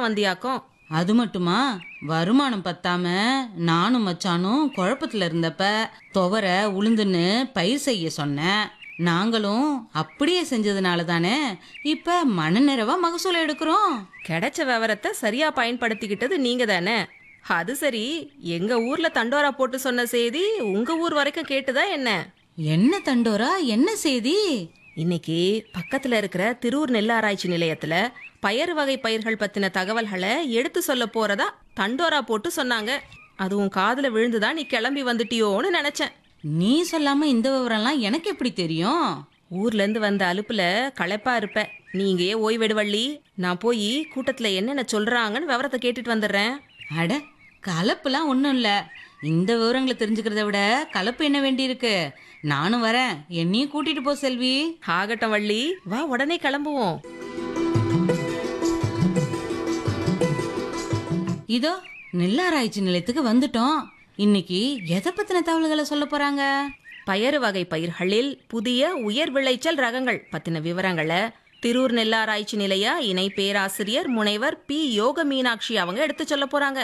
தான் வந்தியாக்கும் அது மட்டுமா வருமானம் பத்தாம நானும் மச்சானும் குழப்பத்துல இருந்தப்ப துவர உளுந்துன்னு பயிர் செய்ய சொன்னேன் நாங்களும் அப்படியே செஞ்சதுனால தானே இப்ப மனநிறைவா மகசூல் எடுக்கிறோம் கிடைச்ச விவரத்தை சரியா பயன்படுத்திக்கிட்டது நீங்க தானே அது சரி எங்க ஊர்ல தண்டோரா போட்டு சொன்ன செய்தி உங்க ஊர் வரைக்கும் கேட்டுதா என்ன என்ன தண்டோரா என்ன செய்தி இன்னைக்கு பக்கத்துல இருக்கிற திருவூர் நெல்லாராய்ச்சி நிலையத்துல பயறு வகை பயிர்கள் பத்தின தகவல்களை எடுத்து சொல்ல போறதா தண்டோரா போட்டு சொன்னாங்க அதுவும் காதுல விழுந்துதா நீ கிளம்பி வந்துட்டியோன்னு நினைச்சேன் நீ சொல்லாம இந்த விவரம்லாம் எனக்கு எப்படி தெரியும் ஊர்ல இருந்து வந்த அலுப்புல களைப்பா இருப்ப நீங்கயே ஓய்வெடுவள்ளி நான் போய் கூட்டத்துல என்னென்ன சொல்றாங்கன்னு விவரத்தை கேட்டுட்டு வந்துடுறேன் அட கலப்புலாம் ஒன்றும் இல்லை இந்த விவரங்களை தெரிஞ்சுக்கிறத விட கலப்பு என்ன வேண்டியிருக்கு நானும் வரேன் என்னையும் கூட்டிட்டு போ செல்வி ஆகட்டும் வள்ளி வா உடனே கிளம்புவோம் இதோ நெல்லாராய்ச்சி நிலையத்துக்கு வந்துட்டோம் இன்னைக்கு எதை பத்தின தகவல்களை சொல்ல போறாங்க பயறு வகை பயிர்களில் புதிய உயர் விளைச்சல் ரகங்கள் பத்தின விவரங்களை திருவூர் நெல்லாராய்ச்சி நிலைய இணை பேராசிரியர் முனைவர் பி யோக மீனாட்சி அவங்க எடுத்து சொல்ல போறாங்க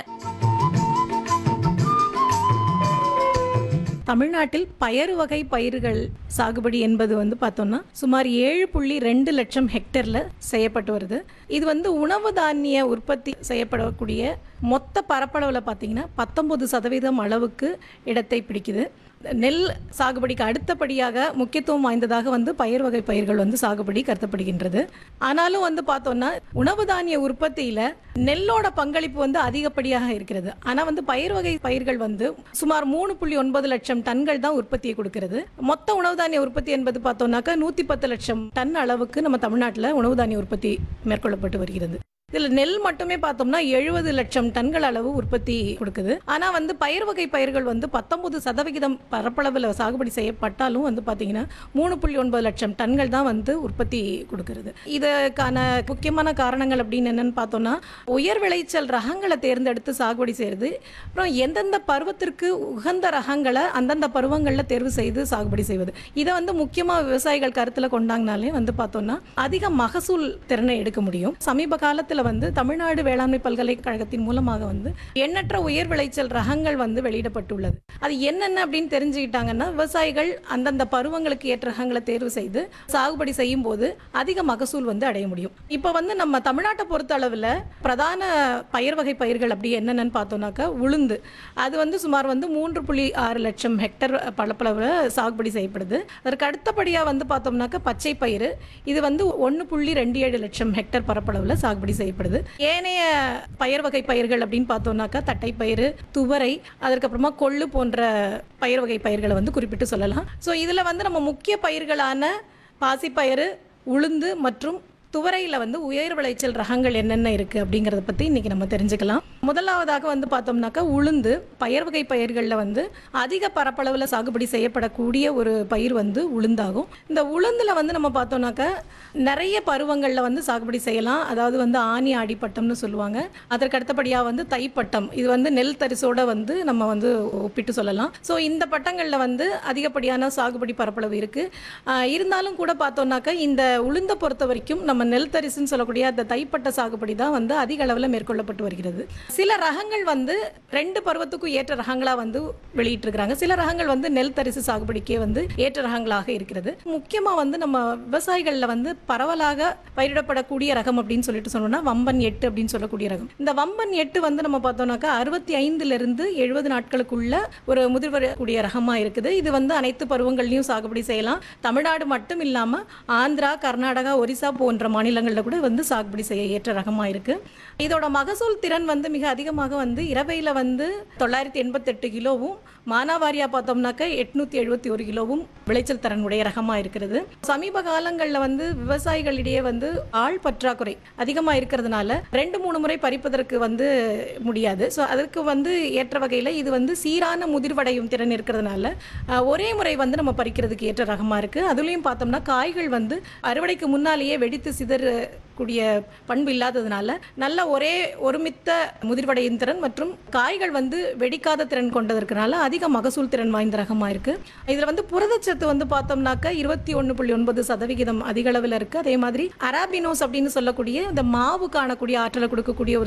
தமிழ்நாட்டில் பயறு வகை பயிர்கள் சாகுபடி என்பது வந்து பார்த்தோம்னா சுமார் ஏழு புள்ளி ரெண்டு லட்சம் ஹெக்டேர்ல செய்யப்பட்டு வருது இது வந்து உணவு தானிய உற்பத்தி செய்யப்படக்கூடிய மொத்த பரப்பளவில் பார்த்தீங்கன்னா பத்தொன்பது சதவீதம் அளவுக்கு இடத்தை பிடிக்குது நெல் சாகுபடிக்கு அடுத்தபடியாக முக்கியத்துவம் வாய்ந்ததாக வந்து பயிர் வகை பயிர்கள் வந்து சாகுபடி கருதப்படுகின்றது ஆனாலும் வந்து பார்த்தோம்னா உணவு தானிய உற்பத்தியில் நெல்லோட பங்களிப்பு வந்து அதிகப்படியாக இருக்கிறது ஆனால் வந்து பயிர் வகை பயிர்கள் வந்து சுமார் மூணு புள்ளி ஒன்பது லட்சம் டன்கள் தான் உற்பத்தியை கொடுக்கிறது மொத்த உணவு தானிய உற்பத்தி என்பது பார்த்தோம்னாக்கா நூற்றி பத்து லட்சம் டன் அளவுக்கு நம்ம தமிழ்நாட்டில் உணவு தானிய உற்பத்தி மேற்கொள்ளப்பட்டு வருகிறது இதில் நெல் மட்டுமே பார்த்தோம்னா எழுபது லட்சம் டன்கள் அளவு உற்பத்தி கொடுக்குது ஆனால் வந்து பயிர் வகை பயிர்கள் வந்து பத்தொன்பது சதவிகிதம் பரப்பளவில் சாகுபடி செய்யப்பட்டாலும் வந்து பார்த்தீங்கன்னா மூணு புள்ளி ஒன்பது லட்சம் டன்கள் தான் வந்து உற்பத்தி கொடுக்கிறது இதுக்கான முக்கியமான காரணங்கள் அப்படின்னு என்னன்னு பார்த்தோம்னா உயர் விளைச்சல் ரகங்களை தேர்ந்தெடுத்து சாகுபடி செய்கிறது அப்புறம் எந்தெந்த பருவத்திற்கு உகந்த ரகங்களை அந்தந்த பருவங்களில் தேர்வு செய்து சாகுபடி செய்வது இதை வந்து முக்கியமாக விவசாயிகள் கருத்தில் கொண்டாங்கனாலே வந்து பார்த்தோம்னா அதிக மகசூல் திறனை எடுக்க முடியும் சமீப காலத்தில் வந்து தமிழ்நாடு வேளாண்மை பல்கலைக்கழகத்தின் மூலமாக வந்து எண்ணற்ற உயர் விளைச்சல் ரகங்கள் வந்து வெளியிடப்பட்டுள்ளது அது என்னென்ன அப்படின்னு தெரிஞ்சுக்கிட்டாங்கன்னா விவசாயிகள் அந்தந்த பருவங்களுக்கு ஏற்ற ரகங்களை தேர்வு செய்து சாகுபடி செய்யும் போது அதிக மகசூல் வந்து அடைய முடியும் இப்போ வந்து நம்ம தமிழ்நாட்டை பொறுத்த அளவில் பிரதான பயிர் வகை பயிர்கள் அப்படி என்னென்னு பார்த்தோம்னாக்கா உளுந்து அது வந்து சுமார் வந்து மூன்று புள்ளி ஆறு லட்சம் ஹெக்டர் பரப்பளவில் சாகுபடி செய்யப்படுது அதற்கு அடுத்தபடியாக வந்து பார்த்தோம்னாக்கா பச்சை பயிறு இது வந்து ஒன்று புள்ளி ரெண்டு ஏழு லட்சம் ஹெக்டர் பரப்பளவில் சாகுபடி செய்யப்படுது ஏனைய பயிர் வகை பயிர்கள் அப்படின்னு பார்த்தோம்னாக்கா தட்டைப்பயிறு துவரை அதற்கப்புறமா கொள்ளு போன்ற பயிர் வகை பயிர்களை வந்து குறிப்பிட்டு சொல்லலாம் ஸோ இதில் வந்து நம்ம முக்கிய பயிர்களான பாசிப்பயிறு உளுந்து மற்றும் துவரையில் வந்து உயர் விளைச்சல் ரகங்கள் என்னென்ன இருக்குது அப்படிங்கிறத பற்றி இன்றைக்கி நம்ம தெரிஞ்சுக்கலாம் முதலாவதாக வந்து பார்த்தோம்னாக்கா உளுந்து பயிர் வகை பயிர்களில் வந்து அதிக பரப்பளவில் சாகுபடி செய்யப்படக்கூடிய ஒரு பயிர் வந்து உளுந்தாகும் இந்த உளுந்தில் வந்து நம்ம பார்த்தோம்னாக்கா நிறைய பருவங்களில் வந்து சாகுபடி செய்யலாம் அதாவது வந்து ஆனி ஆடிப்பட்டம்னு சொல்லுவாங்க அதற்கு அடுத்தபடியாக வந்து தைப்பட்டம் இது வந்து நெல் தரிசோட வந்து நம்ம வந்து ஒப்பிட்டு சொல்லலாம் ஸோ இந்த பட்டங்களில் வந்து அதிகப்படியான சாகுபடி பரப்பளவு இருக்குது இருந்தாலும் கூட பார்த்தோம்னாக்கா இந்த உளுந்தை பொறுத்த வரைக்கும் நம்ம நெல் தரிசுன்னு சொல்லக்கூடிய அந்த தைப்பட்ட சாகுபடி தான் வந்து அதிக அளவில் மேற்கொள்ளப்பட்டு வருகிறது சில ரகங்கள் வந்து ரெண்டு பருவத்துக்கும் ஏற்ற ரகங்களாக வந்து வெளியிட்டிருக்கிறாங்க சில ரகங்கள் வந்து நெல் தரிசு சாகுபடிக்கே வந்து ஏற்ற ரகங்களாக இருக்கிறது முக்கியமாக வந்து நம்ம விவசாயிகளில் வந்து பரவலாக பயிரிடப்படக்கூடிய ரகம் அப்படின்னு சொல்லிட்டு சொன்னோம்னா வம்பன் எட்டு அப்படின்னு சொல்லக்கூடிய ரகம் இந்த வம்பன் எட்டு வந்து நம்ம பார்த்தோம்னாக்கா அறுபத்தி ஐந்துலேருந்து எழுபது நாட்களுக்குள்ள ஒரு முதிர்வரக்கூடிய ரகமாக இருக்குது இது வந்து அனைத்து பருவங்கள்லையும் சாகுபடி செய்யலாம் தமிழ்நாடு மட்டும் இல்லாமல் ஆந்திரா கர்நாடகா ஒரிசா போன்ற மாநிலங்களில் கூட வந்து சாகுபடி செய்ய ஏற்ற ரகமாக இருக்குது இதோட மகசூல் திறன் வந்து மிக அதிகமாக வந்து இரவையில் வந்து தொள்ளாயிரத்தி எண்பத்தெட்டு கிலோவும் மானாவாரியா பார்த்தோம்னாக்க எட்நூத்தி எழுபத்தி ஒரு கிலோவும் விளைச்சல் திறன் உடைய ரகமாக இருக்கிறது சமீப காலங்களில் வந்து விவசாயிகளிடையே வந்து ஆள் பற்றாக்குறை அதிகமாக இருக்கிறதுனால ரெண்டு மூணு முறை பறிப்பதற்கு வந்து முடியாது ஸோ அதற்கு வந்து ஏற்ற வகையில் இது வந்து சீரான முதிர்வடையும் திறன் இருக்கிறதுனால அஹ், ஒரே முறை வந்து நம்ம பறிக்கிறதுக்கு ஏற்ற ரகமாக இருக்குது அதுலேயும் பார்த்தோம்னா காய்கள் வந்து அறுவடைக்கு முன்னாலேயே வெடித்து சிதறக்கூடிய பண்பு இல்லாததுனால நல்ல ஒரே ஒருமித்த முதிர்வடையும் திறன் மற்றும் காய்கள் வந்து வெடிக்காத திறன் கொண்டதற்கனால அதிக மகசூல் திறன் வாய்ந்த ரகமாக இருக்கு இதில் வந்து புரதச்சத்து வந்து பார்த்தோம்னாக்கா இருபத்தி ஒன்று புள்ளி ஒன்பது சதவிகிதம் அதிக அளவில் இருக்கு அதே மாதிரி அராபினோஸ் அப்படின்னு சொல்லக்கூடிய இந்த மாவு காணக்கூடிய ஆற்றலை கொடுக்கக்கூடிய ஒரு